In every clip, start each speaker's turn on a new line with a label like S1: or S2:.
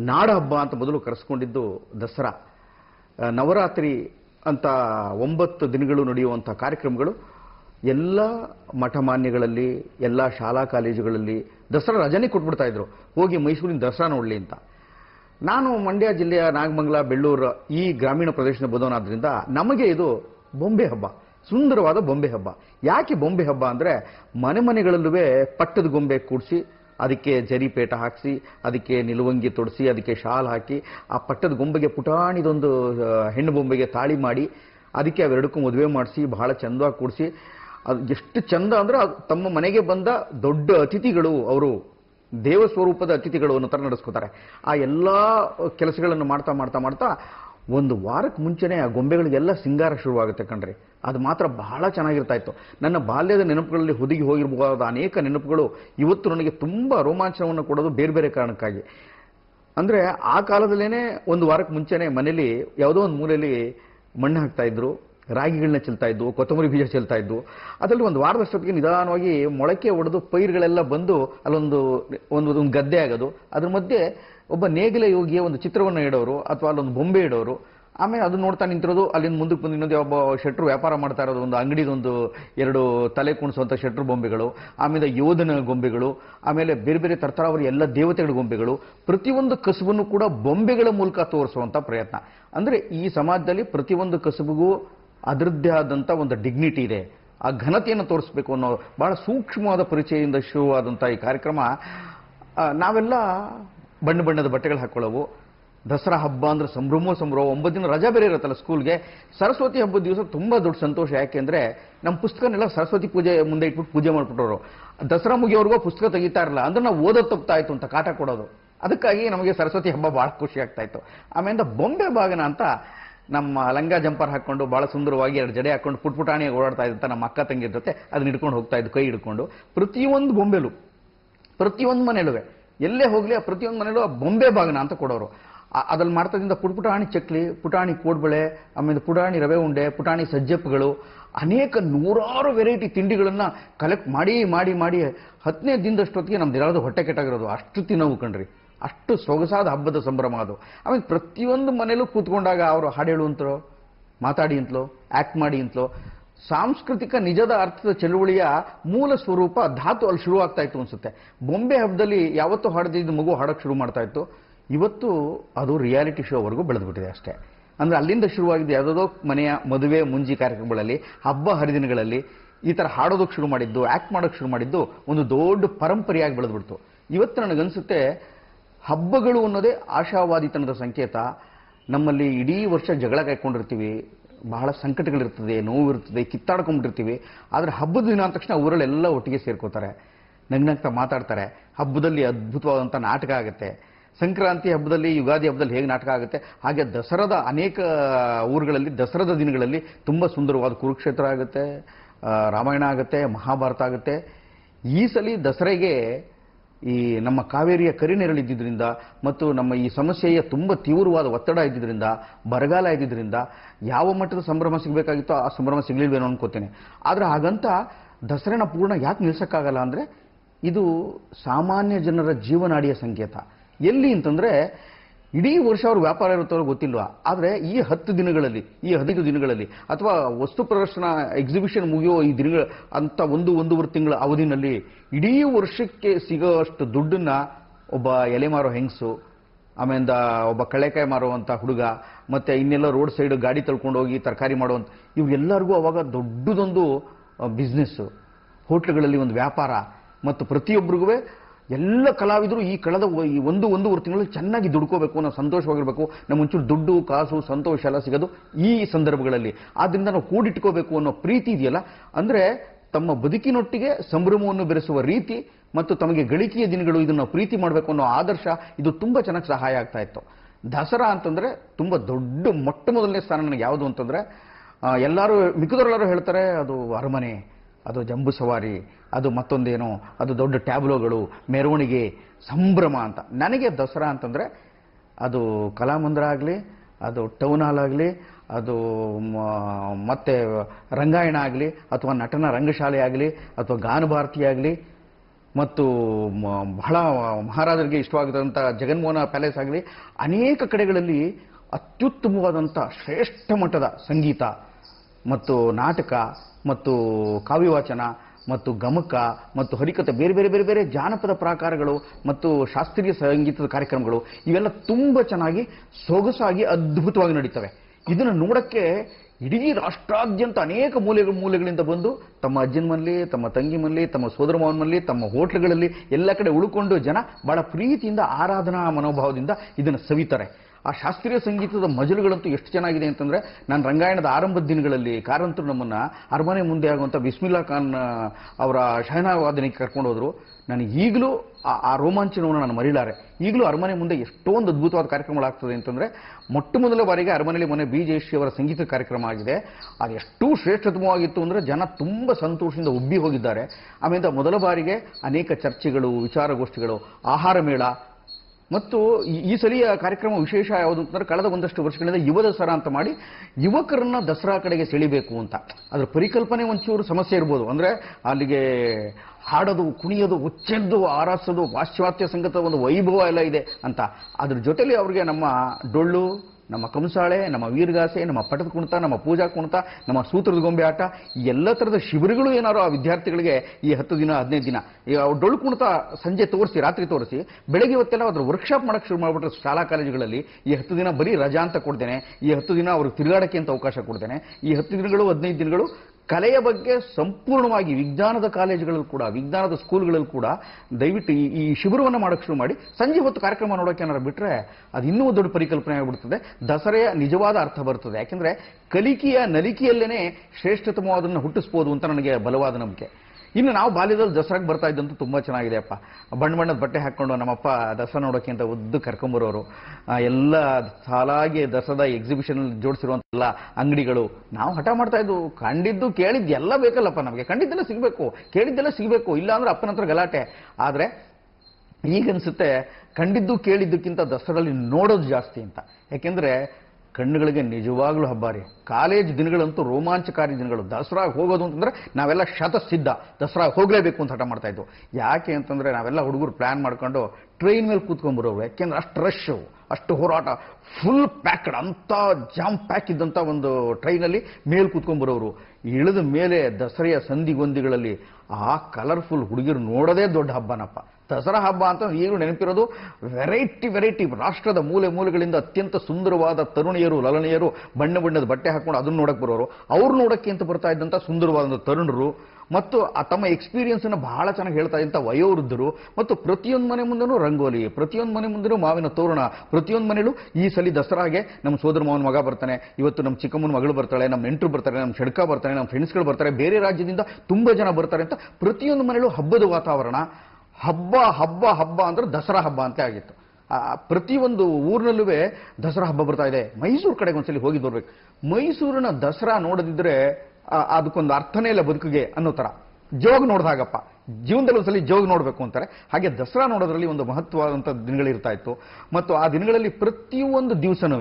S1: ನಾಡ ಹಬ್ಬ ಅಂತ ಮೊದಲು ಕರೆಸ್ಕೊಂಡಿದ್ದು ದಸರಾ ಆ, ನವರಾತ್ರಿ ಅಂತ ಒಂಬತ್ತು ದಿನಗಳು ನಡೆಯುವಂಥ ಕಾರ್ಯಕ್ರಮಗಳು ಎಲ್ಲ ಮಠಮಾನ್ಯಗಳಲ್ಲಿ ಎಲ್ಲ ಶಾಲಾ ಕಾಲೇಜುಗಳಲ್ಲಿ ದಸರಾ ರಜನೆ ಕೊಟ್ಬಿಡ್ತಾ ಇದ್ರು ಹೋಗಿ ಮೈಸೂರಿನ ದಸರಾ ನೋಡಲಿ ಅಂತ ನಾನು ಮಂಡ್ಯ ಜಿಲ್ಲೆಯ ನಾಗಮಂಗಲ ಬೆಳ್ಳೂರು ಈ ಗ್ರಾಮೀಣ ಪ್ರದೇಶದ ಬದವನಾದ್ರಿಂದ ನಮಗೆ ಇದು ಬೊಂಬೆ ಹಬ್ಬ ಸುಂದರವಾದ ಬೊಂಬೆ ಹಬ್ಬ ಯಾಕೆ ಬೊಂಬೆ ಹಬ್ಬ ಅಂದರೆ ಮನೆ ಮನೆಗಳಲ್ಲೂ ಪಟ್ಟದ ಗೊಂಬೆ ಕೂಡಿಸಿ ಅದಕ್ಕೆ ಜರಿಪೇಟ ಹಾಕಿಸಿ ಅದಕ್ಕೆ ನಿಲುವಂಗಿ ತೊಡಿಸಿ ಅದಕ್ಕೆ ಶಾಲ್ ಹಾಕಿ ಆ ಪಟ್ಟದ ಗೊಂಬೆಗೆ ಪುಟಾಣಿದೊಂದು ಆ, ಹೆಣ್ಣು ಬೊಂಬೆಗೆ ತಾಳಿ ಮಾಡಿ ಅದಕ್ಕೆ ಅವೆರಡಕ್ಕೂ ಮದುವೆ ಮಾಡಿಸಿ ಬಹಳ ಚಂದವಾಗಿ ಕೂಡಿಸಿ ಅದು ಎಷ್ಟು ಚಂದ ಅಂದ್ರೆ ಅದು ತಮ್ಮ ಮನೆಗೆ ಬಂದ ದೊಡ್ಡ ಅತಿಥಿಗಳು ಅವರು ದೇವ ಸ್ವರೂಪದ ಅತಿಥಿಗಳು ಅನ್ನೋ ಥರ ನಡೆಸ್ಕೋತಾರೆ ಆ ಎಲ್ಲ ಕೆಲಸಗಳನ್ನು ಮಾಡ್ತಾ ಮಾಡ್ತಾ ಮಾಡ್ತಾ ಒಂದು ವಾರಕ್ಕೆ ಮುಂಚೆನೇ ಆ ಗೊಂಬೆಗಳಿಗೆಲ್ಲ ಸಿಂಗಾರ ಶುರುವಾಗುತ್ತೆ ಕಣ್ರಿ ಅದು ಮಾತ್ರ ಬಹಳ ಚೆನ್ನಾಗಿರ್ತಾ ಇತ್ತು ನನ್ನ ಬಾಲ್ಯದ ನೆನಪುಗಳಲ್ಲಿ ಹುದುಗಿ ಹೋಗಿರಬಹುದಾದ ಅನೇಕ ನೆನಪುಗಳು ಇವತ್ತು ನನಗೆ ತುಂಬ ರೋಮಾಂಚನವನ್ನು ಕೊಡೋದು ಬೇರೆ ಬೇರೆ ಕಾರಣಕ್ಕಾಗಿ ಅಂದ್ರೆ ಆ ಕಾಲದಲ್ಲೇನೆ ಒಂದು ವಾರಕ್ಕೆ ಮುಂಚೆನೆ ಮನೇಲಿ ಯಾವುದೋ ಒಂದು ಮೂಲೆಯಲ್ಲಿ ಮಣ್ಣು ಹಾಕ್ತಾ ಇದ್ರು ರಾಗಿಗಳನ್ನ ಚೆಲ್ತಾ ಇದ್ವು ಕೊತ್ತಂಬರಿ ಬೀಜ ಚೆಲ್ತಾ ಇದ್ವು ಅದರಲ್ಲಿ ಒಂದು ವಾರದಷ್ಟೊತ್ತಿಗೆ ನಿಧಾನವಾಗಿ ಮೊಳಕೆ ಹೊಡೆದು ಪೈರುಗಳೆಲ್ಲ ಬಂದು ಅಲ್ಲೊಂದು ಒಂದು ಒಂದು ಗದ್ದೆ ಆಗೋದು ಅದ್ರ ಮಧ್ಯೆ ಒಬ್ಬ ನೇಗಿಲ ಯೋಗಿಯ ಒಂದು ಚಿತ್ರವನ್ನು ಇಡೋರು ಅಥವಾ ಅಲ್ಲೊಂದು ಬೊಂಬೆ ಇಡೋರು ಆಮೇಲೆ ಅದು ನೋಡ್ತಾ ನಿಂತಿರೋದು ಅಲ್ಲಿಂದ ಮುಂದಕ್ಕೆ ಬಂದು ಇನ್ನೊಂದು ಒಬ್ಬ ಶೆಟ್ರು ವ್ಯಾಪಾರ ಮಾಡ್ತಾ ಇರೋದು ಒಂದು ಅಂಗಡಿದೊಂದು ಎರಡು ತಲೆ ಕುಣಿಸುವಂಥ ಶೆಟ್ರು ಬೊಂಬೆಗಳು ಆಮೇಲೆ ಯೋಧನ ಗೊಂಬೆಗಳು ಆಮೇಲೆ ಬೇರೆ ಬೇರೆ ತರ್ತರಾವರಿ ಎಲ್ಲ ದೇವತೆಗಳ ಗೊಂಬೆಗಳು ಪ್ರತಿಯೊಂದು ಕಸುಬನ್ನು ಕೂಡ ಬೊಂಬೆಗಳ ಮೂಲಕ ತೋರಿಸುವಂಥ ಪ್ರಯತ್ನ ಅಂದರೆ ಈ ಸಮಾಜದಲ್ಲಿ ಪ್ರತಿಯೊಂದು ಕಸುಬಿಗೂ ಅದರದ್ದೇ ಆದಂಥ ಒಂದು ಡಿಗ್ನಿಟಿ ಇದೆ ಆ ಘನತೆಯನ್ನು ತೋರಿಸ್ಬೇಕು ಅನ್ನೋ ಬಹಳ ಸೂಕ್ಷ್ಮವಾದ ಪರಿಚಯದಿಂದ ಶುರುವಾದಂಥ ಈ ಕಾರ್ಯಕ್ರಮ ಆ, ನಾವೆಲ್ಲ ಬಣ್ಣ ಬಣ್ಣದ ಬಟ್ಟೆಗಳು ಹಾಕೊಳ್ಳೋವು ದಸರಾ ಹಬ್ಬ ಅಂದ್ರೆ ಸಂಭ್ರಮ ಸಂಭ್ರಮ ಒಂಬತ್ತು ದಿನ ರಜಾ ಬೇರೆ ಇರುತ್ತಲ್ಲ ಸ್ಕೂಲ್ಗೆ ಸರಸ್ವತಿ ಹಬ್ಬದ ದಿವಸ ತುಂಬಾ ದೊಡ್ಡ ಸಂತೋಷ ಯಾಕೆಂದ್ರೆ ನಮ್ಮ ಪುಸ್ತಕನೆಲ್ಲ ಸರಸ್ವತಿ ಪೂಜೆ ಮುಂದೆ ಇಟ್ಬಿಟ್ಟು ಪೂಜೆ ಮಾಡ್ಬಿಟ್ಟವರು ದಸರಾ ಮುಗಿಯೋರ್ಗೂ ಪುಸ್ತಕ ತೆಗಿತಾ ಇರಲ್ಲ ಅಂದ್ರೆ ನಾವು ಓದೋದು ತಪ್ತಾ ಇತ್ತು ಅಂತ ಕಾಟ ಕೊಡೋದು ಅದಕ್ಕಾಗಿ ನಮಗೆ ಸರಸ್ವತಿ ಹಬ್ಬ ಬಹಳ ಖುಷಿ ಆಗ್ತಾ ಇತ್ತು ಆಮೇಲೆ ಬೊಂಬೆ ಬಾಗನ ಅಂತ ನಮ್ಮ ಲಂಗ ಜಂಪರ್ ಹಾಕೊಂಡು ಬಹಳ ಸುಂದರವಾಗಿ ಎರಡು ಜಡೆ ಹಾಕೊಂಡು ಪುಟ್ ಪುಟಾಣಿಯಾಗಿ ಓಡಾಡ್ತಾ ಇದ್ದಂತ ನಮ್ಮ ಅಕ್ಕ ತಂಗಿರ ಜೊತೆ ಅದನ್ನ ಹಿಡ್ಕೊಂಡು ಹೋಗ್ತಾ ಇದ್ದು ಕೈ ಹಿಡ್ಕೊಂಡು ಪ್ರತಿಯೊಂದು ಬೊಂಬೆಲು ಪ್ರತಿಯೊಂದು ಮನೆಯಲ್ಲೂ ಎಲ್ಲೇ ಹೋಗ್ಲಿ ಆ ಪ್ರತಿಯೊಂದು ಮನೆಯಲ್ಲೂ ಆ ಬೊಂಬೆ ಬಾಗನ ಅಂತ ಕೊಡೋರು ಆ- ಅದ್ರಲ್ಲಿ ಮಾಡ್ತಾದಿಂದ ಪುಟ್ ಪುಟಾಣಿ ಚಕ್ಲಿ ಪುಟಾಣಿ ಕೋಡ್ಬಳೆ ಆಮೇಲೆ ಪುಟಾಣಿ ರವೆ ಉಂಡೆ ಪುಟಾಣಿ ಸಜ್ಜಪ್ಪಗಳು ಅನೇಕ ನೂರಾರು ವೆರೈಟಿ ತಿಂಡಿಗಳನ್ನ ಕಲೆಕ್ಟ್ ಮಾಡಿ ಮಾಡಿ ಮಾಡಿ ಹತ್ತನೇ ದಿನದಷ್ಟೊತ್ತಿಗೆ ನಮ್ದು ಯಾರಾದ್ರು ಹೊಟ್ಟೆ ಕೆಟ್ಟಾಗಿರೋದು ಅಷ್ಟು ತಿನ್ನವು ಕಣ್ರಿ ಅಷ್ಟು ಸೊಗಸಾದ ಹಬ್ಬದ ಸಂಭ್ರಮ ಅದು ಆಮೇಲೆ ಪ್ರತಿಯೊಂದು ಮನೇಲೂ ಕೂತ್ಕೊಂಡಾಗ ಅವರು ಹಾಡು ಹೇಳು ಅಂತಲೋ ಮಾತಾಡಿ ಅಂತಲೋ ಆಕ್ಟ್ ಮಾಡಿ ಅಂತಲೋ ಸಾಂಸ್ಕೃತಿಕ ನಿಜದ ಅರ್ಥದ ಚಳುವಳಿಯ ಮೂಲ ಸ್ವರೂಪ ಧಾತು ಅಲ್ಲಿ ಶುರು ಆಗ್ತಾ ಇತ್ತು ಅನ್ಸುತ್ತೆ ಬೊಂಬೆ ಹಬ್ಬದಲ್ಲಿ ಯಾವತ್ತೂ ಹಾಡದಿದ್ದ ಮಗು ಹಾಡೋಕೆ ಶುರು ಮಾಡ್ತಾ ಇತ್ತು ಇವತ್ತು ಅದು ರಿಯಾಲಿಟಿ ಶೋವರೆಗೂ ಬೆಳೆದ್ಬಿಟ್ಟಿದೆ ಅಷ್ಟೇ ಅಂದ್ರೆ ಅಲ್ಲಿಂದ ಶುರುವಾಗಿದ್ದು ಯಾವುದೋ ಮನೆಯ ಮದುವೆ ಮುಂಜಿ ಕಾರ್ಯಕ್ರಮಗಳಲ್ಲಿ ಹಬ್ಬ ಹರಿದಿನಗಳಲ್ಲಿ ಈ ತರ ಹಾಡೋದಕ್ಕೆ ಶುರು ಮಾಡಿದ್ದು ಆಕ್ಟ್ ಮಾಡೋಕೆ ಶುರು ಮಾಡಿದ್ದು ಒಂದು ದೊಡ್ಡ ಪರಂಪರೆಯಾಗಿ ಬೆಳೆದ್ಬಿಡ್ತು ಇವತ್ತು ನನಗನ್ಸುತ್ತೆ ಹಬ್ಬಗಳು ಅನ್ನೋದೇ ಆಶಾವಾದಿತನದ ಸಂಕೇತ ನಮ್ಮಲ್ಲಿ ಇಡೀ ವರ್ಷ ಜಗಳ ಕಾಯ್ಕೊಂಡಿರ್ತೀವಿ ಬಹಳ ಸಂಕಟಗಳಿರ್ತದೆ ನೋವಿರ್ತದೆ ಕಿತ್ತಾಡ್ಕೊಂಡ್ಬಿಟ್ಟಿರ್ತೀವಿ ಆದರೆ ಹಬ್ಬದ ದಿನ ಅಂದ ತಕ್ಷಣ ಊರಲ್ಲೆಲ್ಲ ಒಟ್ಟಿಗೆ ಸೇರ್ಕೋತಾರೆ ನಗ್ನಗ್ತಾ ಮಾತಾಡ್ತಾರೆ ಹಬ್ಬದಲ್ಲಿ ಅದ್ಭುತವಾದಂಥ ನಾಟಕ ಆಗುತ್ತೆ ಸಂಕ್ರಾಂತಿ ಹಬ್ಬದಲ್ಲಿ ಯುಗಾದಿ ಹಬ್ಬದಲ್ಲಿ ಹೇಗೆ ನಾಟಕ ಆಗುತ್ತೆ ಹಾಗೆ ದಸರಾದ ಅನೇಕ ಊರುಗಳಲ್ಲಿ ದಸರಾದ ದಿನಗಳಲ್ಲಿ ತುಂಬ ಸುಂದರವಾದ ಕುರುಕ್ಷೇತ್ರ ಆಗುತ್ತೆ ಆ, ರಾಮಾಯಣ ಆಗುತ್ತೆ ಮಹಾಭಾರತ ಆಗುತ್ತೆ ಈ ಸಲ ದಸರೆಗೆ ಈ ನಮ್ಮ ಕಾವೇರಿಯ ಕರಿನೆರಳಿದ್ದಿದ್ರಿಂದ ಮತ್ತು ನಮ್ಮ ಈ ಸಮಸ್ಯೆಯ ತುಂಬ ತೀವ್ರವಾದ ಒತ್ತಡ ಇದ್ದಿದ್ರಿಂದ ಬರಗಾಲ ಇದ್ದಿದ್ರಿಂದ ಯಾವ ಮಟ್ಟದ ಸಂಭ್ರಮ ಸಿಗಬೇಕಾಗಿತ್ತೋ ಆ ಸಂಭ್ರಮ ಸಿಗ್ಲಿಲ್ವೇನೋ ಅನ್ಕೋತೇನೆ ಆದರೆ ಹಾಗಂತ ದಸರೆನ ಪೂರ್ಣ ಯಾಕೆ ನಿಲ್ಸಕ್ಕಾಗಲ್ಲ ಅಂದರೆ ಇದು ಸಾಮಾನ್ಯ ಜನರ ಜೀವನಾಡಿಯ ಸಂಕೇತ ಎಲ್ಲಿ ಅಂತಂದ್ರೆ ಇಡೀ ವರ್ಷ ಅವ್ರ ವ್ಯಾಪಾರ ಇರುತ್ತವ್ರು ಗೊತ್ತಿಲ್ವಾ ಆದರೆ ಈ ಹತ್ತು ದಿನಗಳಲ್ಲಿ ಈ ಹದಿನೈದು ದಿನಗಳಲ್ಲಿ ಅಥವಾ ವಸ್ತು ಪ್ರದರ್ಶನ ಎಕ್ಸಿಬಿಷನ್ ಮುಗಿಯೋ ಈ ದಿನಗಳ ಅಂತ ಒಂದು ಒಂದೂವರೆ ತಿಂಗಳ ಅವಧಿನಲ್ಲಿ ಇಡೀ ವರ್ಷಕ್ಕೆ ಸಿಗೋಷ್ಟು ದುಡ್ಡನ್ನ ಒಬ್ಬ ಎಲೆ ಮಾರೋ ಹೆಂಗಸು ಆಮೇಲೆ ಒಬ್ಬ ಕಳೆಕಾಯಿ ಮಾರುವಂಥ ಹುಡುಗ ಮತ್ತೆ ಇನ್ನೆಲ್ಲ ರೋಡ್ ಸೈಡ್ ಗಾಡಿ ತಳ್ಕೊಂಡು ಹೋಗಿ ತರಕಾರಿ ಮಾಡುವಂಥ ಇವ್ರೆಲ್ಲರಿಗೂ ಅವಾಗ ದೊಡ್ಡದೊಂದು ಬಿಸ್ನೆಸ್ಸು ಹೋಟ್ಲುಗಳಲ್ಲಿ ಒಂದು ವ್ಯಾಪಾರ ಮತ್ತು ಪ್ರತಿಯೊಬ್ಬರಿಗೂ ಎಲ್ಲ ಕಲಾವಿದರು ಈ ಕಳೆದ ಒ- ಈ ಒಂದು ಒಂದೂವರೆ ತಿಂಗಳಲ್ಲಿ ಚೆನ್ನಾಗಿ ದುಡ್ಕೋಬೇಕು ನಾವು ಸಂತೋಷವಾಗಿರ್ಬೇಕು ನಮ್ಮ ಒಂಚೂರು ದುಡ್ಡು ಕಾಸು ಸಂತೋಷ ಎಲ್ಲ ಸಿಗೋದು ಈ ಸಂದರ್ಭಗಳಲ್ಲಿ ಆದ್ರಿಂದ ನಾವು ಕೂಡಿಟ್ಕೋಬೇಕು ಅನ್ನೋ ಪ್ರೀತಿ ಇದೆಯಲ್ಲ ಅಂದ್ರೆ ತಮ್ಮ ಬದುಕಿನೊಟ್ಟಿಗೆ ಸಂಭ್ರಮವನ್ನು ಬೆರೆಸುವ ರೀತಿ ಮತ್ತು ತಮಗೆ ಗಳಿಕೆಯ ದಿನಗಳು ಇದನ್ನು ಪ್ರೀತಿ ಮಾಡಬೇಕು ಅನ್ನೋ ಆದರ್ಶ ಇದು ತುಂಬಾ ಚೆನ್ನಾಗಿ ಸಹಾಯ ಆಗ್ತಾ ಇತ್ತು ದಸರಾ ಅಂತಂದ್ರೆ ತುಂಬಾ ದೊಡ್ಡ ಮೊಟ್ಟ ಮೊದಲನೇ ಸ್ಥಾನ ನನಗೆ ಯಾವುದು ಅಂತಂದ್ರೆ ಆ, ಎಲ್ಲರೂ ಮಿಕ್ಕಿದವರೆಲ್ಲರೂ ಹೇಳ್ತಾರೆ ಅದು ಅರಮನೆ ಅದು ಜಂಬೂ ಸವಾರಿ ಅದು ಮತ್ತೊಂದೇನೋ ಅದು ದೊಡ್ಡ ಟ್ಯಾಬ್ಲೋಗಳು ಮೆರವಣಿಗೆ ಸಂಭ್ರಮ ಅಂತ ನನಗೆ ದಸರಾ ಅಂತಂದ್ರೆ ಅದು ಕಲಾಮಂದಿರ ಆಗಲಿ ಅದು ಟೌನ್ ಹಾಲ್ ಆಗಲಿ ಅದು ಮ- ಮತ್ತೆ ರಂಗಾಯಣ ಆಗಲಿ ಅಥವಾ ನಟನ ರಂಗಶಾಲೆ ಆಗಲಿ ಅಥವಾ ಗಾನ ಭಾರತಿ ಆಗಲಿ ಮತ್ತು ಮ- ಬಹಳ ಮಹಾರಾಜರಿಗೆ ಇಷ್ಟವಾಗದಂಥ ಜಗನ್ಮೋಹನ ಪ್ಯಾಲೇಸ್ ಆಗಲಿ ಅನೇಕ ಕಡೆಗಳಲ್ಲಿ ಅತ್ಯುತ್ತಮವಾದಂಥ ಶ್ರೇಷ್ಠ ಮಟ್ಟದ ಸಂಗೀತ ಮತ್ತು ನಾಟಕ ಮತ್ತು ಕಾವ್ಯವಾಚನ ಮತ್ತು ಗಮಕ ಮತ್ತು ಹರಿಕತೆ ಬೇರೆ ಬೇರೆ ಬೇರೆ ಬೇರೆ ಜಾನಪದ ಪ್ರಾಕಾರಗಳು ಮತ್ತು ಶಾಸ್ತ್ರೀಯ ಸಂಗೀತದ ಕಾರ್ಯಕ್ರಮಗಳು ಇವೆಲ್ಲ ತುಂಬ ಚೆನ್ನಾಗಿ ಸೊಗಸಾಗಿ ಅದ್ಭುತವಾಗಿ ನಡೀತವೆ ಇದನ್ನು ನೋಡಕ್ಕೆ ಇಡೀ ರಾಷ್ಟ್ರಾದ್ಯಂತ ಅನೇಕ ಮೂಲೆ ಮೂಲೆಗಳಿಂದ ಬಂದು ತಮ್ಮ ಅಜ್ಜನ ಮನೇಲಿ ತಮ್ಮ ತಂಗಿ ಮನೇಲಿ ತಮ್ಮ ಸೋದರ ಮಾವನ ಮನೇಲಿ ತಮ್ಮ ಹೋಟ್ಲ್ಗಳಲ್ಲಿ ಎಲ್ಲ ಕಡೆ ಉಳ್ಕೊಂಡು ಜನ ಬಹಳ ಪ್ರೀತಿಯಿಂದ ಆರಾಧನಾ ಮನೋಭಾವದಿಂದ ಇದನ್ನು ಸವಿತಾರೆ ಆ ಶಾಸ್ತ್ರೀಯ ಸಂಗೀತದ ಮಜಲುಗಳಂತೂ ಎಷ್ಟು ಚೆನ್ನಾಗಿದೆ ಅಂತಂದ್ರೆ ನಾನು ರಂಗಾಯಣದ ಆರಂಭದ ದಿನಗಳಲ್ಲಿ ಕಾರಂತರು ನಮ್ಮನ್ನ ಅರಮನೆ ಮುಂದೆ ಆಗುವಂಥ ಬಿಸ್ಮಿಲ್ಲಾ ಖಾನ್ ಆ, ಅವರ ಶಹನಾ ವಾದನೆಗೆ ಕರ್ಕೊಂಡು ಹೋದ್ರು ನನಗೆ ಈಗಲೂ ಆ- ಆ ರೋಮಾಂಚನವನ್ನು ನಾನು ಮರಿಲಾರೆ ಈಗಲೂ ಅರಮನೆ ಮುಂದೆ ಎಷ್ಟೊಂದು ಅದ್ಭುತವಾದ ಕಾರ್ಯಕ್ರಮಗಳಾಗ್ತದೆ ಅಂತಂದ್ರೆ ಮೊಟ್ಟ ಮೊದಲ ಬಾರಿಗೆ ಅರಮನೆಯಲ್ಲಿ ಮೊನ್ನೆ ಬಿ ಜಯಶ್ರೀ ಅವರ ಸಂಗೀತ ಕಾರ್ಯಕ್ರಮ ಆಗಿದೆ ಅದು ಎಷ್ಟು ಶ್ರೇಷ್ಠತಮವಾಗಿತ್ತು ಅಂದ್ರೆ ಜನ ತುಂಬ ಸಂತೋಷದಿಂದ ಉಬ್ಬಿ ಹೋಗಿದ್ದಾರೆ ಆಮೇಲೆ ಮೊದಲ ಬಾರಿಗೆ ಅನೇಕ ಚರ್ಚೆಗಳು ವಿಚಾರಗೋಷ್ಠಿಗಳು ಆಹಾರ ಮೇಳ ಮತ್ತು ಈ- ಈ ಸಲಿಯ ಕಾರ್ಯಕ್ರಮ ವಿಶೇಷ ಯಾವುದು ಅಂತಂದ್ರೆ ಕಳೆದ ಒಂದಷ್ಟು ವರ್ಷಗಳಿಂದ ಯುವ ದಸರಾ ಅಂತ ಮಾಡಿ ಯುವಕರನ್ನ ದಸರಾ ಕಡೆಗೆ ಸೆಳಿಬೇಕು ಅಂತ ಅದ್ರ ಪರಿಕಲ್ಪನೆ ಒಂಚೂರು ಸಮಸ್ಯೆ ಇರ್ಬೋದು ಅಂದ್ರೆ ಅಲ್ಲಿಗೆ ಹಾಡೋದು ಕುಣಿಯೋದು ಉಚ್ಚೆದ್ದು ಆರಾಸೋದು ಪಾಶ್ಚಾತ್ಯ ಸಂಗೀತದ ಒಂದು ವೈಭವ ಎಲ್ಲ ಇದೆ ಅಂತ ಅದ್ರ ಜೊತೆಲಿ ಅವ್ರಿಗೆ ನಮ್ಮ ಡೊಳ್ಳು ನಮ್ಮ ಕಂಸಾಳೆ ನಮ್ಮ ವೀರಗಾಸೆ ನಮ್ಮ ಪಟದ ಕುಣಿತ ನಮ್ಮ ಪೂಜಾ ಕುಣಿತ ನಮ್ಮ ಸೂತ್ರದ ಗೊಂಬೆ ಆಟ ಈ ಎಲ್ಲ ಥರದ ಶಿಬಿರಗಳು ಏನಾರು ಆ ವಿದ್ಯಾರ್ಥಿಗಳಿಗೆ ಈ ಹತ್ತು ದಿನ ಹದಿನೈದು ದಿನ ಈ ಅವ್ರು ಡೊಳ್ಳು ಕುಣಿತ ಸಂಜೆ ತೋರಿಸಿ ರಾತ್ರಿ ತೋರಿಸಿ ಬೆಳಗ್ಗೆ ಹೊತ್ತೆಲ್ಲ ಅದ್ರ ವರ್ಕ್ಶಾಪ್ ಮಾಡಕ್ಕೆ ಶುರು ಮಾಡಿಬಿಟ್ರೆ ಶಾಲಾ ಕಾಲೇಜುಗಳಲ್ಲಿ ಈ ಹತ್ತು ದಿನ ಬರೀ ರಜಾ ಅಂತ ಕೊಡ್ತೇನೆ ಈ ಹತ್ತು ದಿನ ಅವ್ರಿಗೆ ತಿರುಗಾಡಕ್ಕೆ ಅಂತ ಅವಕಾಶ ಕೊಡ್ತೇನೆ ಈ ಹತ್ತು ದಿನಗಳು ಹದಿನೈದು ದಿನಗಳು ಕಲೆಯ ಬಗ್ಗೆ ಸಂಪೂರ್ಣವಾಗಿ ವಿಜ್ಞಾನದ ಕಾಲೇಜುಗಳಲ್ಲಿ ಕೂಡ ವಿಜ್ಞಾನದ ಸ್ಕೂಲ್ಗಳಲ್ಲಿ ಕೂಡ ದಯವಿಟ್ಟು ಈ ಈ ಶಿಬಿರವನ್ನು ಮಾಡೋಕ್ಕೆ ಶುರು ಮಾಡಿ ಸಂಜೆ ಹೊತ್ತು ಕಾರ್ಯಕ್ರಮ ನೋಡೋಕೆ ಏನಾರು ಬಿಟ್ಟರೆ ಅದು ಇನ್ನೂ ದೊಡ್ಡ ಪರಿಕಲ್ಪನೆ ಆಗಿಬಿಡ್ತದೆ ದಸರೆಯ ನಿಜವಾದ ಅರ್ಥ ಬರ್ತದೆ ಯಾಕೆಂದ್ರೆ ಕಲಿಕೆಯ ನಲಿಕೆಯಲ್ಲೇನೆ ಶ್ರೇಷ್ಠತಮವಾದನ್ನು ಹುಟ್ಟಿಸ್ಬೋದು ಅಂತ ನನಗೆ ಬಲವಾದ ನಂಬಿಕೆ ಇನ್ನು ನಾವು ಬಾಲ್ಯದಲ್ಲಿ ದಸರಾಗೆ ಬರ್ತಾ ಇದ್ದಂತೂ ತುಂಬ ಚೆನ್ನಾಗಿದೆ ಅಪ್ಪ ಬಣ್ಣ ಬಣ್ಣದ ಬಟ್ಟೆ ಹಾಕ್ಕೊಂಡು ನಮ್ಮಪ್ಪ ದಸರಾ ನೋಡೋಕೆ ಅಂತ ಉದ್ದು ಕರ್ಕೊಂಬರೋರು ಆ, ಎಲ್ಲ ಸಾಲಾಗಿ ದಸರಾದ ಎಕ್ಸಿಬಿಷನ್ ಜೋಡಿಸಿರುವಂಥ ಎಲ್ಲ ಅಂಗಡಿಗಳು ನಾವು ಹಠ ಮಾಡ್ತಾ ಇದ್ವು ಕಂಡಿದ್ದು ಕೇಳಿದ್ದು ಎಲ್ಲ ಬೇಕಲ್ಲಪ್ಪ ನಮಗೆ ಕಂಡಿದ್ದೆಲ್ಲ ಸಿಗಬೇಕು ಕೇಳಿದ್ದೆಲ್ಲ ಸಿಗಬೇಕು ಇಲ್ಲ ಅಂದ್ರೆ ಅಪ್ಪನ ಹತ್ರ ಗಲಾಟೆ ಆದರೆ ಈಗನ್ಸುತ್ತೆ ಕಂಡಿದ್ದು ಕೇಳಿದ್ದಕ್ಕಿಂತ ದಸರಲ್ಲಿ ನೋಡೋದು ಜಾಸ್ತಿ ಅಂತ ಯಾಕೆಂದ್ರೆ ಕಣ್ಣುಗಳಿಗೆ ನಿಜವಾಗ್ಲೂ ಹಬ್ಬ ರೀ ಕಾಲೇಜ್ ದಿನಗಳಂತೂ ರೋಮಾಂಚಕಾರಿ ದಿನಗಳು ದಸರಾಗೆ ಹೋಗೋದು ಅಂತಂದ್ರೆ ನಾವೆಲ್ಲ ಶತಸಿದ್ಧ ದಸರಾಗೆ ಹೋಗಲೇಬೇಕು ಅಂತ ಹಠ ಮಾಡ್ತಾ ಇದ್ವು ಯಾಕೆ ಅಂತಂದ್ರೆ ನಾವೆಲ್ಲ ಹುಡುಗರು ಪ್ಲಾನ್ ಮಾಡ್ಕೊಂಡು ಟ್ರೈನ್ ಮೇಲೆ ಕೂತ್ಕೊಂಡ್ಬರೋರು ಯಾಕೆಂದ್ರೆ ಅಷ್ಟು ರಶ್ ಅಷ್ಟು ಹೋರಾಟ ಫುಲ್ ಪ್ಯಾಕ್ಡ್ ಅಂತ ಜಾಮ್ ಪ್ಯಾಕ್ ಇದ್ದಂಥ ಒಂದು ಟ್ರೈನಲ್ಲಿ ಮೇಲೆ ಕೂತ್ಕೊಂಡ್ಬರೋರು ಇಳಿದ ಮೇಲೆ ದಸರೆಯ ಸಂಧಿಗೊಂದಿಗಳಲ್ಲಿ ಆ ಕಲರ್ಫುಲ್ ಹುಡುಗಿರು ನೋಡೋದೇ ದೊಡ್ಡ ಹಬ್ಬನಪ್ಪ ದಸರಾ ಹಬ್ಬ ಅಂತ ಈಗಲೂ ನೆನಪಿರೋದು ವೆರೈಟಿ ವೆರೈಟಿ ರಾಷ್ಟ್ರದ ಮೂಲೆ ಮೂಲೆಗಳಿಂದ ಅತ್ಯಂತ ಸುಂದರವಾದ ತರುಣಿಯರು ಲಲನೆಯರು ಬಣ್ಣ ಬಣ್ಣದ ಬಟ್ಟೆ ಹಾಕೊಂಡು ಅದನ್ನು ನೋಡಕ್ಕೆ ಬರೋರು ಅವ್ರು ನೋಡಕ್ಕೆ ಅಂತ ಬರ್ತಾ ಇದ್ದಂಥ ಸುಂದರವಾದ ತರುಣರು ಮತ್ತು ಆ ತಮ್ಮ ಎಕ್ಸ್ಪೀರಿಯನ್ಸ್ ಅನ್ನು ಬಹಳ ಚೆನ್ನಾಗಿ ಹೇಳ್ತಾ ಇದ್ದಂಥ ವಯೋವೃದ್ಧರು ಮತ್ತು ಪ್ರತಿಯೊಂದು ಮನೆ ಮುಂದೆನೂ ರಂಗೋಲಿ ಪ್ರತಿಯೊಂದು ಮನೆ ಮುಂದೆನೂ ಮಾವಿನ ತೋರಣ ಪ್ರತಿಯೊಂದು ಮನೇಲೂ ಈ ಸಲ ದಸರಾಗೆ ನಮ್ಮ ಸೋದರ ಮಾವನ ಮಗ ಬರ್ತಾನೆ ಇವತ್ತು ನಮ್ಮ ಚಿಕ್ಕಮ್ಮನ ಮಗಳು ಬರ್ತಾಳೆ ನಮ್ಮ ನೆಂಟರು ಬರ್ತಾರೆ ನಮ್ಮ ಶಡ್ಕ ಬರ್ತಾನೆ ನಮ್ಮ ಫ್ರೆಂಡ್ಸ್ಗಳು ಬರ್ತಾರೆ ಬೇರೆ ರಾಜ್ಯದಿಂದ ತುಂಬ ಜನ ಬರ್ತಾರೆ ಅಂತ ಪ್ರತಿಯೊಂದು ಮನೇಲೂ ಹಬ್ಬದ ವಾತಾವರಣ ಹಬ್ಬ ಹಬ್ಬ ಹಬ್ಬ ಅಂದ್ರೆ ದಸರಾ ಹಬ್ಬ ಅಂತ ಆಗಿತ್ತು ಆ, ಪ್ರತಿಯೊಂದು ಊರಿನಲ್ಲೂ ದಸರಾ ಹಬ್ಬ ಬರ್ತಾ ಇದೆ ಮೈಸೂರು ಕಡೆಗೆ ಒಂದ್ಸಲಿ ಹೋಗಿ ಬರ್ಬೇಕು ಮೈಸೂರಿನ ದಸರಾ ನೋಡದಿದ್ರೆ ಆ, ಅದಕ್ಕೊಂದು ಅರ್ಥನೇ ಇಲ್ಲ ಬದುಕಿಗೆ ಅನ್ನೋ ಥರ ಜೋಗ್ ನೋಡ್ದಾಗಪ್ಪ ಜೀವನದಲ್ಲಿ ಒಂದ್ಸಲಿ ಜೋಗ್ ನೋಡಬೇಕು ಅಂತಾರೆ ಹಾಗೆ ದಸರಾ ನೋಡೋದ್ರಲ್ಲಿ ಒಂದು ಮಹತ್ವವಾದಂಥ ದಿನಗಳಿರ್ತಾ ಇತ್ತು ಮತ್ತು ಆ ದಿನಗಳಲ್ಲಿ ಪ್ರತಿಯೊಂದು ದಿವಸನೂ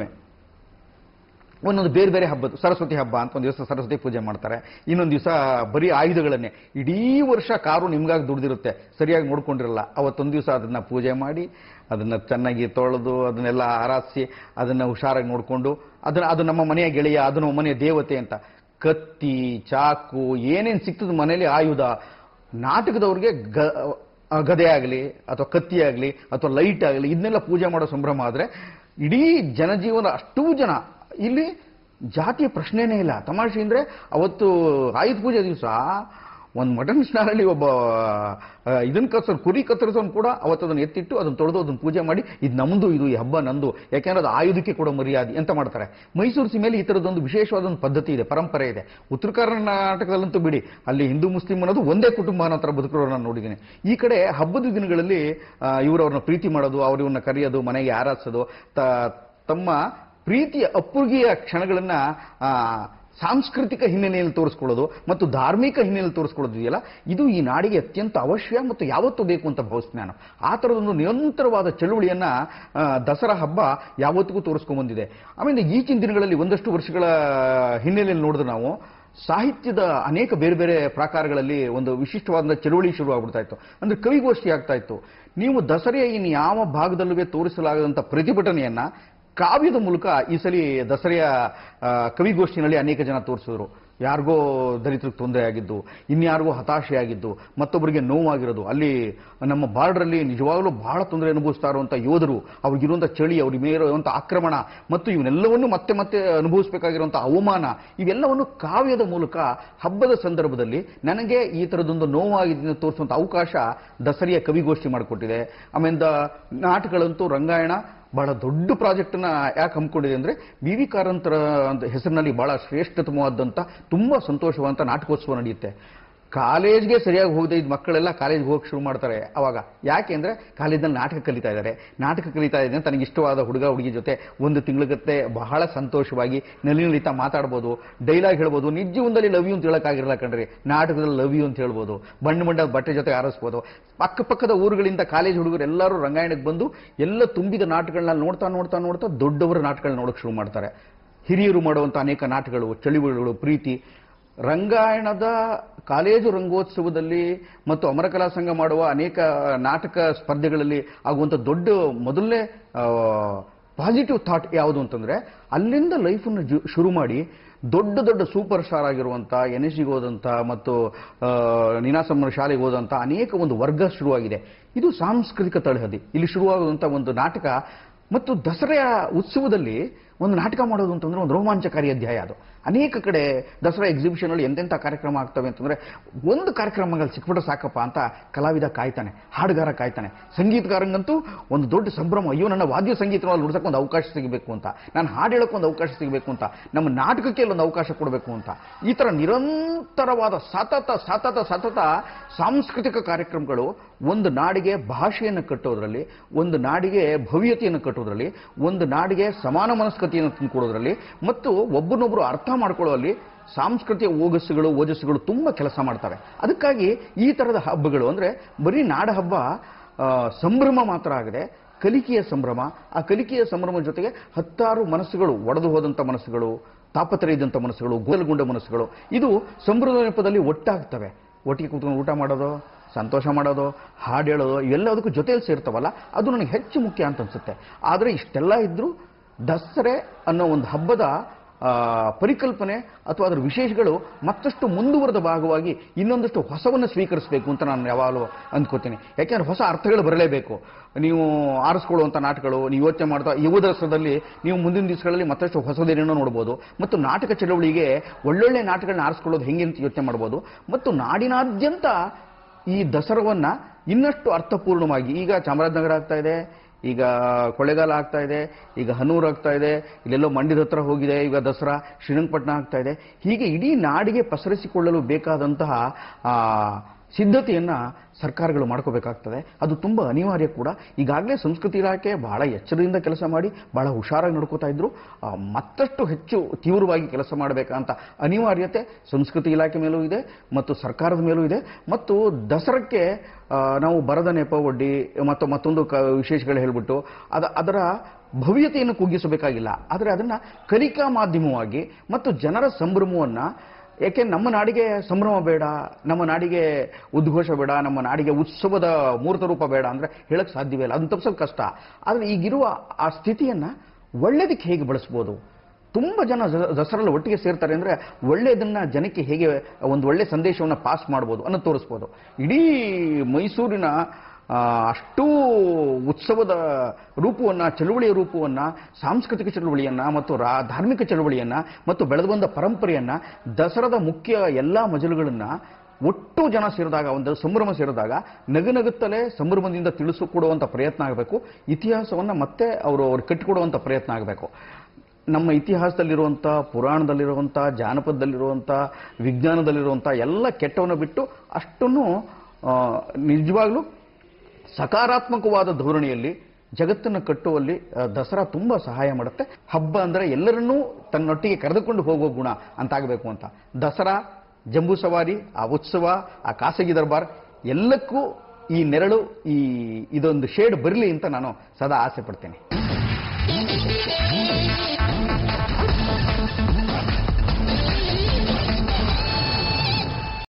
S1: ಒಂದೊಂದು ಬೇರೆ ಬೇರೆ ಹಬ್ಬದ್ದು ಸರಸ್ವತಿ ಹಬ್ಬ ಅಂತ ಒಂದು ದಿವಸ ಸರಸ್ವತಿ ಪೂಜೆ ಮಾಡ್ತಾರೆ ಇನ್ನೊಂದು ದಿವಸ ಬರೀ ಆಯುಧಗಳನ್ನೇ ಇಡೀ ವರ್ಷ ಕಾರು ನಿಮ್ಗಾಗಿ ದುಡ್ದಿರುತ್ತೆ ಸರಿಯಾಗಿ ನೋಡ್ಕೊಂಡಿರಲ್ಲ ಅವತ್ತೊಂದು ದಿವಸ ಅದನ್ನ ಪೂಜೆ ಮಾಡಿ ಅದನ್ನ ಚೆನ್ನಾಗಿ ತೊಳೆದು ಅದನ್ನೆಲ್ಲ ಆರಾಧಿಸಿ ಅದನ್ನ ಹುಷಾರಾಗಿ ನೋಡಿಕೊಂಡು ಅದನ್ನ ಅದು ನಮ್ಮ ಮನೆಯ ಗೆಳೆಯ ಅದು ನಮ್ಮ ಮನೆಯ ದೇವತೆ ಅಂತ ಕತ್ತಿ ಚಾಕು ಏನೇನು ಸಿಗ್ತದೆ ಮನೇಲಿ ಆಯುಧ ನಾಟಕದವ್ರಿಗೆ ಗ ಆ, ಗದೆ ಆಗಲಿ ಅಥವಾ ಕತ್ತಿ ಆಗಲಿ ಅಥವಾ ಲೈಟ್ ಆಗಲಿ ಇದನ್ನೆಲ್ಲ ಪೂಜೆ ಮಾಡೋ ಸಂಭ್ರಮ ಆದರೆ ಇಡೀ ಜನಜೀವನ ಅಷ್ಟೂ ಜನ ಇಲ್ಲಿ ಜಾತಿಯ ಪ್ರಶ್ನೆನೇ ಇಲ್ಲ ತಮಾಷೆ ಅಂದರೆ ಅವತ್ತು ಆಯುಧ ಪೂಜೆ ದಿವಸ ಒಂದು ಮಟನ್ ಸ್ಟಾರಲ್ಲಿ ಒಬ್ಬ ಆ, ಇದನ್ನ ಕತ್ತರ್ ಕುರಿ ಕತ್ತರಿಸೋನು ಕೂಡ ಅವತ್ತು ಅದನ್ನು ಎತ್ತಿಟ್ಟು ಅದನ್ನು ತೊಳೆದು ಅದನ್ನು ಪೂಜೆ ಮಾಡಿ ಇದು ನಮ್ಮದು ಇದು ಈ ಹಬ್ಬ ನಂದು ಯಾಕೆಂದ್ರೆ ಅದು ಆಯುಧಕ್ಕೆ ಕೊಡೋ ಮರ್ಯಾದೆ ಅಂತ ಮಾಡ್ತಾರೆ ಮೈಸೂರು ಸೀಮೆಯಲ್ಲಿ ಈ ಥರದೊಂದು ವಿಶೇಷವಾದ ಒಂದು ಪದ್ಧತಿ ಇದೆ ಪರಂಪರೆ ಇದೆ ಉತ್ತರ ಕರ್ನಾಟಕದಲ್ಲಂತೂ ಬಿಡಿ ಅಲ್ಲಿ ಹಿಂದೂ ಮುಸ್ಲಿಂ ಅನ್ನೋದು ಒಂದೇ ಕುಟುಂಬ ಅನ್ನೋ ಥರ ಬದುಕಿರೋರು ನಾನು ನೋಡಿದ್ದೀನಿ ಈ ಕಡೆ ಹಬ್ಬದ ದಿನಗಳಲ್ಲಿ ಇವರು ಅವ್ರನ್ನ ಪ್ರೀತಿ ಮಾಡೋದು ಅವ್ರನ್ನ ಕರೆಯೋದು ಮನೆಗೆ ಆರಾಧಿಸೋದು ತ- ತಮ್ಮ ಪ್ರೀತಿಯ ಅಪ್ಪುಗಿಯ ಕ್ಷಣಗಳನ್ನ ಆ, ಸಾಂಸ್ಕೃತಿಕ ಹಿನ್ನೆಲೆಯಲ್ಲಿ ತೋರಿಸ್ಕೊಳ್ಳೋದು ಮತ್ತು ಧಾರ್ಮಿಕ ಹಿನ್ನೆಲೆಯಲ್ಲಿ ತೋರಿಸ್ಕೊಳ್ಳೋದು ಇದೆಯಲ್ಲ ಇದು ಈ ನಾಡಿಗೆ ಅತ್ಯಂತ ಅವಶ್ಯ ಮತ್ತು ಯಾವತ್ತೂ ಬೇಕು ಅಂತ ಭಾವಿಸ್ತೀನಿ ನಾನು ಆ ಥರದೊಂದು ನಿರಂತರವಾದ ಚಳುವಳಿಯನ್ನ ಆ, ದಸರಾ ಹಬ್ಬ ಯಾವತ್ತಿಗೂ ತೋರಿಸ್ಕೊಂಡ್ಬಂದಿದೆ ಆಮೇಲೆ ಈಚಿನ ದಿನಗಳಲ್ಲಿ ಒಂದಷ್ಟು ವರ್ಷಗಳ ಹಿನ್ನೆಲೆಯಲ್ಲಿ ನೋಡಿದ್ರೆ ನಾವು ಸಾಹಿತ್ಯದ ಅನೇಕ ಬೇರೆ ಬೇರೆ ಪ್ರಕಾರಗಳಲ್ಲಿ ಒಂದು ವಿಶಿಷ್ಟವಾದ ಚಳುವಳಿ ಶುರು ಆಗ್ಬಿಡ್ತಾ ಇತ್ತು ಅಂದ್ರೆ ಕವಿಗೋಷ್ಠಿ ಆಗ್ತಾ ಇತ್ತು ನೀವು ದಸರೆಯ ಇನ್ನು ಯಾವ ಭಾಗದಲ್ಲೂ ತೋರಿಸಲಾಗದಂಥ ಪ್ರತಿಭಟನೆಯನ್ನ ಕಾವ್ಯದ ಮೂಲಕ ಈ ಸಲ ದಸರೆಯ ಆ, ಕವಿಗೋಷ್ಠಿನಲ್ಲಿ ಅನೇಕ ಜನ ತೋರಿಸಿದ್ರು ಯಾರಿಗೋ ದಲಿತರಿಗೆ ತೊಂದರೆ ಆಗಿದ್ದು ಇನ್ಯಾರಿಗೋ ಹತಾಶೆ ಆಗಿದ್ದು ಮತ್ತೊಬ್ಬರಿಗೆ ನೋವಾಗಿರೋದು ಅಲ್ಲಿ ನಮ್ಮ ಬಾರ್ಡ್ರಲ್ಲಿ ನಿಜವಾಗ್ಲೂ ಬಹಳ ತೊಂದರೆ ಅನುಭವಿಸ್ತಾ ಇರುವಂಥ ಯೋಧರು ಅವ್ರಿಗಿರುವಂಥ ಚಳಿ ಅವ್ರಿಗೆ ಮೇಲೆ ಇರುವಂಥ ಆಕ್ರಮಣ ಮತ್ತು ಇವನ್ನೆಲ್ಲವನ್ನು ಮತ್ತೆ ಮತ್ತೆ ಅನುಭವಿಸಬೇಕಾಗಿರುವಂಥ ಅವಮಾನ ಇವೆಲ್ಲವನ್ನು ಕಾವ್ಯದ ಮೂಲಕ ಹಬ್ಬದ ಸಂದರ್ಭದಲ್ಲಿ ನನಗೆ ಈ ಥರದೊಂದು ನೋವಾಗಿದ್ದನ್ನು ತೋರಿಸುವಂಥ ಅವಕಾಶ ದಸರೆಯ ಕವಿಗೋಷ್ಠಿ ಮಾಡಿಕೊಟ್ಟಿದೆ ಆಮೇಲೆ ನಾಟಕಗಳಂತೂ ರಂಗಾಯಣ ಬಹಳ ದೊಡ್ಡ ಪ್ರಾಜೆಕ್ಟ್ನ ಯಾಕೆ ಹಮ್ಮಿಕೊಂಡಿದೆ ಅಂದ್ರೆ ಬಿ ವಿ ಕಾರಂತರ ಅಂತ ಹೆಸರಿನಲ್ಲಿ ಬಹಳ ಶ್ರೇಷ್ಠತಮವಾದಂಥ ತುಂಬಾ ಸಂತೋಷವಂತ ನಾಟಕೋತ್ಸವ ನಡೆಯುತ್ತೆ ಕಾಲೇಜ್ಗೆ ಸರಿಯಾಗಿ ಹೋಗದೆ ಇದ್ದ ಮಕ್ಕಳೆಲ್ಲ ಕಾಲೇಜ್ಗೆ ಹೋಗಕ್ಕೆ ಶುರು ಮಾಡ್ತಾರೆ ಅವಾಗ ಯಾಕೆ ಅಂದ್ರೆ ಕಾಲೇಜ್ನಲ್ಲಿ ನಾಟಕ ಕಲಿತಾ ಇದ್ದಾರೆ ನಾಟಕ ಕಲಿತಾ ಇದ್ದಾರೆ ತನಗೆ ಇಷ್ಟವಾದ ಹುಡುಗ ಹುಡುಗಿ ಜೊತೆ ಒಂದು ತಿಂಗಳಗತ್ತೆ ಬಹಳ ಸಂತೋಷವಾಗಿ ನಲಿ ನಲಿತಾ ಮಾತಾಡ್ಬೋದು ಡೈಲಾಗ್ ಹೇಳ್ಬೋದು ನಿಜ ಜೀವನದಲ್ಲಿ ಲವ್ ಯು ಅಂತ ಹೇಳಕ್ಕಾಗಿರಲ್ಲ ಕಣ್ರಿ ನಾಟಕದಲ್ಲಿ ಲವ್ ಯು ಅಂತ ಹೇಳ್ಬೋದು ಬಣ್ಣ ಬಣ್ಣದ ಬಟ್ಟೆ ಜೊತೆ ಆರಿಸ್ಬೋದು ಪಕ್ಕಪಕ್ಕದ ಊರುಗಳಿಂದ ಕಾಲೇಜ್ ಹುಡುಗರು ಎಲ್ಲರೂ ರಂಗಾಯಣಕ್ಕೆ ಬಂದು ಎಲ್ಲ ತುಂಬಿದ ನಾಟಕಗಳನ್ನ ನೋಡ್ತಾ ನೋಡ್ತಾ ನೋಡ್ತಾ ದೊಡ್ಡವರ ನಾಟಕಗಳನ್ನ ನೋಡಕ್ಕೆ ಶುರು ಮಾಡ್ತಾರೆ ಹಿರಿಯರು ಮಾಡುವಂಥ ಅನೇಕ ನಾಟಕಗಳು ಚಳಿವಳಿಗಳು ಪ್ರೀತಿ ರಂಗಾಯಣದ ಕಾಲೇಜು ರಂಗೋತ್ಸವದಲ್ಲಿ ಮತ್ತು ಅಮರಕಲಾ ಸಂಘ ಮಾಡುವ ಅನೇಕ ನಾಟಕ ಸ್ಪರ್ಧೆಗಳಲ್ಲಿ ಆಗುವಂಥ ದೊಡ್ಡ ಮೊದಲನೇ ಪಾಸಿಟಿವ್ ಥಾಟ್ ಯಾವುದು ಅಂತಂದ್ರೆ ಅಲ್ಲಿಂದ ಲೈಫನ್ನು ಜು ಶುರು ಮಾಡಿ ದೊಡ್ಡ ದೊಡ್ಡ ಸೂಪರ್ ಸ್ಟಾರ್ ಆಗಿರುವಂಥ ಎನ್ ಎಸ್ ಜಿಗೆ ಹೋದಂಥ ಮತ್ತು ಆ, ನೀನಾಸಮ್ಮನ ಶಾಲೆಗೆ ಹೋದಂಥ ಅನೇಕ ಒಂದು ವರ್ಗ ಶುರುವಾಗಿದೆ ಇದು ಸಾಂಸ್ಕೃತಿಕ ತಳಹದಿ ಇಲ್ಲಿ ಶುರುವಾಗುವಂಥ ಒಂದು ನಾಟಕ ಮತ್ತು ದಸರೆಯ ಉತ್ಸವದಲ್ಲಿ ಒಂದು ನಾಟಕ ಮಾಡೋದು ಅಂತಂದ್ರೆ ಒಂದು ರೋಮಾಂಚಕಾರಿ ಅಧ್ಯಾಯ ಅದು ಅನೇಕ ಕಡೆ ದಸರಾ ಎಕ್ಸಿಬಿಷನ್ ಅಲ್ಲಿ ಎಂತೆಂಥ ಕಾರ್ಯಕ್ರಮ ಆಗ್ತವೆ ಅಂತಂದ್ರೆ ಒಂದು ಕಾರ್ಯಕ್ರಮಗಳು ಸಿಕ್ಬಿಟ್ರೆ ಸಾಕಪ್ಪ ಅಂತ ಕಲಾವಿದ ಕಾಯ್ತಾನೆ ಹಾಡುಗಾರ ಕಾಯ್ತಾನೆ ಸಂಗೀತಗಾರಂಗಂತೂ ಒಂದು ದೊಡ್ಡ ಸಂಭ್ರಮ ಅಯ್ಯೋ ನನ್ನ ವಾದ್ಯ ಸಂಗೀತವಾಗಿ ನುಡ್ಸಕ್ಕೆ ಒಂದು ಅವಕಾಶ ಸಿಗಬೇಕು ಅಂತ ನಾನು ಹಾಡು ಹೇಳೋಕೆ ಒಂದು ಅವಕಾಶ ಸಿಗಬೇಕು ಅಂತ ನಮ್ಮ ನಾಟಕಕ್ಕೆ ಒಂದು ಅವಕಾಶ ಕೊಡಬೇಕು ಅಂತ ಈ ಥರ ನಿರಂತರವಾದ ಸತತ ಸತತ ಸತತ ಸಾಂಸ್ಕೃತಿಕ ಕಾರ್ಯಕ್ರಮಗಳು ಒಂದು ನಾಡಿಗೆ ಭಾಷೆಯನ್ನು ಕಟ್ಟೋದ್ರಲ್ಲಿ ಒಂದು ನಾಡಿಗೆ ಭವ್ಯತೆಯನ್ನು ಕಟ್ಟೋದ್ರಲ್ಲಿ ಒಂದು ನಾಡಿಗೆ ಸಮಾನ ಮನಸ್ಕತೆಯನ್ನು ತಂದುಕೊಡೋದ್ರಲ್ಲಿ ಮತ್ತು ಒಬ್ಬರನ್ನೊಬ್ಬರು ಅರ್ಥ ಮಾಡ್ಕೊಳ್ಳುವಲ್ಲಿ ಸಾಂಸ್ಕೃತಿಕ ಓಗಸ್ಸುಗಳು ಓಜಸ್ಸುಗಳು ತುಂಬ ಕೆಲಸ ಮಾಡ್ತವೆ ಅದಕ್ಕಾಗಿ ಈ ಥರದ ಹಬ್ಬಗಳು ಅಂದರೆ ಬರೀ ನಾಡ ಹಬ್ಬ ಆ, ಸಂಭ್ರಮ ಮಾತ್ರ ಆಗದೆ ಕಲಿಕೆಯ ಸಂಭ್ರಮ ಆ ಕಲಿಕೆಯ ಸಂಭ್ರಮದ ಜೊತೆಗೆ ಹತ್ತಾರು ಮನಸ್ಸುಗಳು ಒಡೆದು ಹೋದಂಥ ಮನಸ್ಸುಗಳು ತಾಪತ್ರೆ ಇದ್ದಂಥ ಮನಸ್ಸುಗಳು ಗೋಲ್ಗುಂಡ ಮನಸ್ಸುಗಳು ಇದು ಸಂಭ್ರಮ ನೆಪದಲ್ಲಿ ಒಟ್ಟಾಗ್ತವೆ ಒಟ್ಟಿಗೆ ಕೂತ್ಕೊಂಡು ಊಟ ಮಾಡೋದು ಸಂತೋಷ ಮಾಡೋದು ಹಾಡು ಹೇಳೋದು ಇವೆಲ್ಲದಕ್ಕೂ ಜೊತೆಯಲ್ಲಿ ಸೇರ್ತಾವಲ್ಲ ಅದು ನನಗೆ ಹೆಚ್ಚು ಮುಖ್ಯ ಅಂತ ಅನ್ಸುತ್ತೆ ಆದರೆ ಇಷ್ಟೆಲ್ಲ ಇದ್ರೂ ದಸರೆ ಅನ್ನೋ ಒಂದು ಹಬ್ಬದ ಆ, ಪರಿಕಲ್ಪನೆ ಅಥವಾ ಅದರ ವಿಶೇಷಗಳು ಮತ್ತಷ್ಟು ಮುಂದುವರೆದ ಭಾಗವಾಗಿ ಇನ್ನೊಂದಷ್ಟು ಹೊಸವನ್ನು ಸ್ವೀಕರಿಸಬೇಕು ಅಂತ ನಾನು ಯಾವಾಗಲೂ ಅಂದ್ಕೋತೀನಿ ಯಾಕೆಂದ್ರೆ ಹೊಸ ಅರ್ಥಗಳು ಬರಲೇಬೇಕು ನೀವು ಆರಿಸ್ಕೊಳ್ಳುವಂಥ ನಾಟಕಗಳು ನೀವು ಯೋಚನೆ ಮಾಡ್ತಾ ಯುವ ದಸರದಲ್ಲಿ ನೀವು ಮುಂದಿನ ದಿವಸಗಳಲ್ಲಿ ಮತ್ತಷ್ಟು ಹೊಸದೇನೇನೋ ನೋಡ್ಬೋದು ಮತ್ತು ನಾಟಕ ಚಳವಳಿಗೆ ಒಳ್ಳೊಳ್ಳೆ ನಾಟಕಗಳನ್ನ ಆರಿಸ್ಕೊಳ್ಳೋದು ಹೆಂಗೆ ಅಂತ ಯೋಚನೆ ಮಾಡ್ಬೋದು ಮತ್ತು ನಾಡಿನಾದ್ಯಂತ ಈ ದಸರವನ್ನ ಇನ್ನಷ್ಟು ಅರ್ಥಪೂರ್ಣವಾಗಿ ಈಗ ಚಾಮರಾಜನಗರ ಆಗ್ತಾ ಇದೆ ಈಗ ಕೊಳ್ಳೇಗಾಲ ಆಗ್ತಾ ಇದೆ ಈಗ ಹನೂರು ಆಗ್ತಾ ಇದೆ ಇಲ್ಲೆಲ್ಲೋ ಮಂಡ್ಯದ ಹತ್ರ ಹೋಗಿದೆ ಈಗ ದಸರಾ ಶ್ರೀರಂಗಪಟ್ಟಣ ಆಗ್ತಾ ಇದೆ ಹೀಗೆ ಇಡೀ ನಾಡಿಗೆ ಪಸರಿಸಿಕೊಳ್ಳಲು ಬೇಕಾದಂತಹ ಆ, ಸಿದ್ಧತೆಯನ್ನ ಸರ್ಕಾರಗಳು ಮಾಡ್ಕೋಬೇಕಾಗ್ತದೆ ಅದು ತುಂಬ ಅನಿವಾರ್ಯ ಕೂಡ ಈಗಾಗಲೇ ಸಂಸ್ಕೃತಿ ಇಲಾಖೆ ಬಹಳ ಎಚ್ಚರದಿಂದ ಕೆಲಸ ಮಾಡಿ ಬಹಳ ಹುಷಾರಾಗಿ ನಡ್ಕೋತಾ ಇದ್ರು ಆ, ಮತ್ತಷ್ಟು ಹೆಚ್ಚು ತೀವ್ರವಾಗಿ ಕೆಲಸ ಮಾಡಬೇಕಂತ ಅನಿವಾರ್ಯತೆ ಸಂಸ್ಕೃತಿ ಇಲಾಖೆ ಮೇಲೂ ಇದೆ ಮತ್ತು ಸರ್ಕಾರದ ಮೇಲೂ ಇದೆ ಮತ್ತು ದಸರಕ್ಕೆ ಆ, ನಾವು ಬರದ ನೆಪ ಒಡ್ಡಿ ಮತ್ತು ಮತ್ತೊಂದು ಕ ವಿಶೇಷಗಳು ಹೇಳ್ಬಿಟ್ಟು ಅದ ಅದರ ಭವ್ಯತೆಯನ್ನು ಕುಗ್ಗಿಸಬೇಕಾಗಿಲ್ಲ ಆದರೆ ಅದನ್ನ ಕಲಿಕಾ ಮಾಧ್ಯಮವಾಗಿ ಮತ್ತು ಜನರ ಸಂಭ್ರಮವನ್ನ ಯಾಕೆ ನಮ್ಮ ನಾಡಿಗೆ ಸಂಭ್ರಮ ಬೇಡ ನಮ್ಮ ನಾಡಿಗೆ ಉದ್ಘೋಷ ಬೇಡ ನಮ್ಮ ನಾಡಿಗೆ ಉತ್ಸವದ ಮೂರ್ತ ರೂಪ ಬೇಡ ಅಂದ್ರೆ ಹೇಳಕ್ ಸಾಧ್ಯವೇ ಇಲ್ಲ ಅದನ್ನ ತಪ್ಪಿಸೋದು ಕಷ್ಟ ಆದರೆ ಈಗಿರುವ ಆ ಸ್ಥಿತಿಯನ್ನ ಒಳ್ಳೇದಕ್ಕೆ ಹೇಗೆ ಬಳಸ್ಬೋದು ತುಂಬ ಜನ ದ- ದಸರಲ್ಲಿ ಒಟ್ಟಿಗೆ ಸೇರ್ತಾರೆ ಅಂದ್ರೆ ಒಳ್ಳೆಯದನ್ನ ಜನಕ್ಕೆ ಹೇಗೆ ಒಂದು ಒಳ್ಳೆ ಸಂದೇಶವನ್ನು ಪಾಸ್ ಮಾಡ್ಬೋದು ಅನ್ನೋದು ತೋರಿಸ್ಬೋದು ಇಡೀ ಮೈಸೂರಿನ ಆ, ಅಷ್ಟೂ ಉತ್ಸವದ ರೂಪವನ್ನ ಚಳುವಳಿಯ ರೂಪವನ್ನ ಸಾಂಸ್ಕೃತಿಕ ಚಳುವಳಿಯನ್ನ ಮತ್ತು ರಾ ಧಾರ್ಮಿಕ ಚಳುವಳಿಯನ್ನ ಮತ್ತು ಬೆಳೆದು ಬಂದ ಪರಂಪರೆಯನ್ನ ದಸರಾದ ಮುಖ್ಯ ಎಲ್ಲಾ ಮಜಲುಗಳನ್ನ ಒಟ್ಟು ಜನ ಸೇರಿದಾಗ ಒಂದು ಸಂಭ್ರಮ ಸೇರಿದಾಗ ನಗುನಗುತ್ತಲೇ ಸಂಭ್ರಮದಿಂದ ತಿಳಿಸಿಕೊಡುವಂಥ ಪ್ರಯತ್ನ ಆಗಬೇಕು ಇತಿಹಾಸವನ್ನ ಮತ್ತೆ ಅವರು ಅವ್ರು ಕಟ್ಟಿಕೊಡುವಂಥ ಪ್ರಯತ್ನ ಆಗಬೇಕು ನಮ್ಮ ಇತಿಹಾಸದಲ್ಲಿರುವಂಥ ಪುರಾಣದಲ್ಲಿರುವಂಥ ಜಾನಪದದಲ್ಲಿರುವಂಥ ವಿಜ್ಞಾನದಲ್ಲಿರುವಂಥ ಎಲ್ಲ ಕೆಟ್ಟವನ್ನು ಬಿಟ್ಟು ಅಷ್ಟನ್ನು ಆ, ನಿಜವಾಗ್ಲೂ ಸಕಾರಾತ್ಮಕವಾದ ಧೋರಣೆಯಲ್ಲಿ ಜಗತ್ತನ್ನು ಕಟ್ಟುವಲ್ಲಿ ಆ, ದಸರಾ ತುಂಬ ಸಹಾಯ ಮಾಡುತ್ತೆ ಹಬ್ಬ ಅಂದರೆ ಎಲ್ಲರನ್ನೂ ತನ್ನೊಟ್ಟಿಗೆ ಕರೆದುಕೊಂಡು ಹೋಗೋ ಗುಣ ಅಂತಾಗಬೇಕು ಅಂತ ದಸರಾ ಜಂಬೂ ಸವಾರಿ ಆ ಉತ್ಸವ ಆ ಖಾಸಗಿ ದರ್ಬಾರ್ ಎಲ್ಲಕ್ಕೂ ಈ ನೆರಳು ಈ ಇದೊಂದು ಶೇಡ್ ಬರಲಿ ಅಂತ ನಾನು ಸದಾ ಆಸೆ ಪಡ್ತೇನೆ